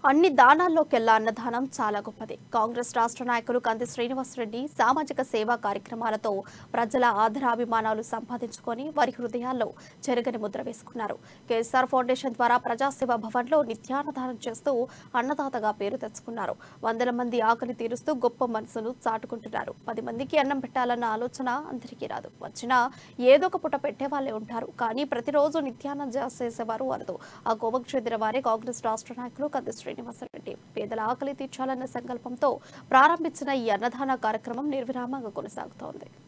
అన్ని దానాల్లోకెల్లా అన్నదానం చాలా గొప్పది కాంగ్రెస్ రాష్ట్ర నాయకులు కంది శ్రీనివాసరెడ్డి సామాజిక సేవా కార్యక్రమాలతో ప్రజల ఆదరాభిమానాలు సంపాదించుకొని వారి హృదయాల్లో చెరగని ముద్ర వేసుకున్నారు కేఎస్ఆర్ ఫౌండేషన్ ద్వారా ప్రజాసేవ భవన్లో నిత్యాన్నదానం చేస్తూ అన్నదాతగా పేరు తెచ్చుకున్నారు వందల మంది ఆకలి తీరుస్తూ గొప్ప మనసును చాటుకుంటున్నారు పది మందికి అన్నం పెట్టాలన్న ఆలోచన అందరికీ రాదు వచ్చినా ఏదో ఒక పుట పెట్టే వాళ్ళే ఉంటారు కానీ ప్రతిరోజు నిత్యాన్నం చేసేవారు అనదు ఆ కోవకు చెందిన వారే కాంగ్రెస్ రాష్ట్ర నాయకులు కంది శ్రీనివాసరెడ్డి పేదల ఆకలి తీర్చాలన్న సంకల్పంతో ప్రారంభించిన ఈ అన్నదాన కార్యక్రమం నిర్విరామంగా కొనసాగుతోంది